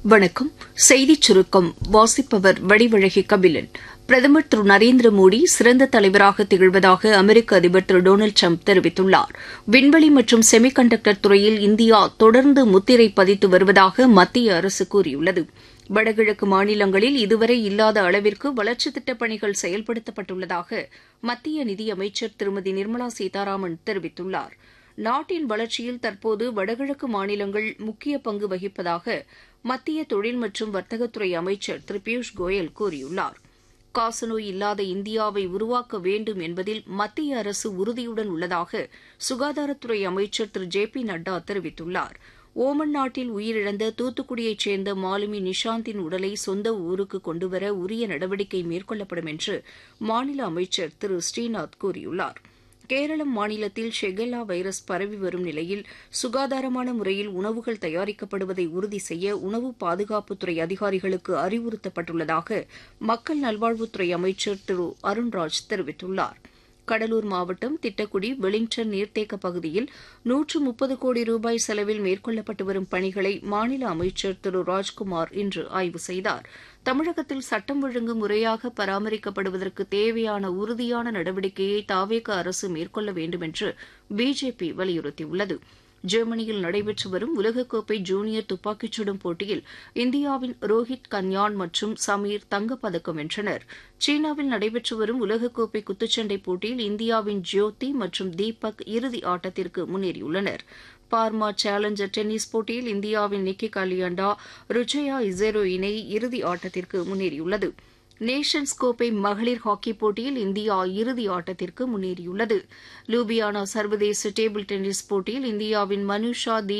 வணக்கம் செய்திச் சுருக்கம் வாசிப்பவர் வடிவழகி கபிலன் பிரதமர் திரு நரேந்திர மோடி சிறந்த தலைவராக திகழ்வதாக அமெரிக்க அதிபர் திரு டொனால்டு ட்ரம்ப் தெரிவித்துள்ளார் விண்வெளி மற்றும் செமிகண்டக்டர் துறையில் இந்தியா தொடர்ந்து முத்திரை பதித்து வருவதாக மத்திய அரசு கூறியுள்ளது வடகிழக்கு மாநிலங்களில் இதுவரை இல்லாத அளவிற்கு வளர்ச்சித் திட்டப் பணிகள் செயல்படுத்தப்பட்டுள்ளதாக மத்திய நிதியமைச்சர் திருமதி நிர்மலா சீதாராமன் தெரிவித்துள்ளார் நாட்டின் வளர்ச்சியில் தற்போது வடகிழக்கு மாநிலங்கள் முக்கிய பங்கு வகிப்பதாக மத்திய தொழில் மற்றும் வர்த்தகத்துறை அமைச்சர் திரு பியூஷ் கோயல் கூறியுள்ளார் காசநோய் இல்லாத இந்தியாவை உருவாக்க வேண்டும் என்பதில் மத்திய அரசு உறுதியுடன் உள்ளதாக சுகாதாரத்துறை அமைச்சர் திரு ஜே பி நட்டா தெரிவித்துள்ளார் ஓமன் நாட்டில் உயிரிழந்த தூத்துக்குடியைச் சேர்ந்த மாலுமி நிஷாந்தின் உடலை சொந்த ஊருக்கு கொண்டுவர உரிய நடவடிக்கை மேற்கொள்ளப்படும் என்று மாநில அமைச்சர் திரு ஸ்ரீநாத் கூறியுள்ளார் கேரளம் மாநிலத்தில் ஷெகெல்லா வைரஸ் பரவி வரும் நிலையில் சுகாதாரமான முறையில் உணவுகள் தயாரிக்கப்படுவதை உறுதி செய்ய உணவு பாதுகாப்புத்துறை அதிகாரிகளுக்கு அறிவுறுத்தப்பட்டுள்ளதாக மக்கள் நல்வாழ்வுத்துறை அமைச்சர் திரு அருண்ராஜ் தெரிவித்துள்ளார் கடலூர் மாவட்டம் திட்டக்குடி வெலிங்டன் நீர்த்தேக்க பகுதியில் நூற்று முப்பது கோடி ரூபாய் செலவில் மேற்கொள்ளப்பட்டு வரும் பணிகளை மாநில அமைச்சர் திரு ராஜ்குமார் இன்று ஆய்வு செய்தார் தமிழகத்தில் சட்டம் ஒழுங்கு முறையாக பராமரிக்கப்படுவதற்கு தேவையான உறுதியான நடவடிக்கையை தாவேக அரசு மேற்கொள்ள வேண்டும் என்று பிஜேபி வலியுறுத்தியுள்ளது ஜெர்மனியில் நடைபெற்று வரும் உலகக்கோப்பை ஜூனியர் துப்பாக்கிச் சுடும் போட்டியில் இந்தியாவின் ரோஹித் கன்யான் மற்றும் சமீர் தங்கப்பதக்கம் வென்றனர் சீனாவில் நடைபெற்று வரும் உலகக்கோப்பை குத்துச்சண்டை போட்டியில் இந்தியாவின் ஜோதி மற்றும் தீபக் இறுதி ஆட்டத்திற்கு முன்னேறியுள்ளனர் பார்மா சேலஞ்சர் டென்னிஸ் போட்டியில் இந்தியாவின் நிக்கி காலியாண்டா ருச்சயா இசேரோ இணை இறுதி ஆட்டத்திற்கு முன்னேறியுள்ளது நேஷன்ஸ் கோப்பை மகளிர் ஹாக்கிப் போட்டியில் இந்தியா இறுதி ஆட்டத்திற்கு முன்னேறியுள்ளது லூபியானா சர்வதேச டேபிள் டென்னிஸ் போட்டியில் இந்தியாவின் மனுஷா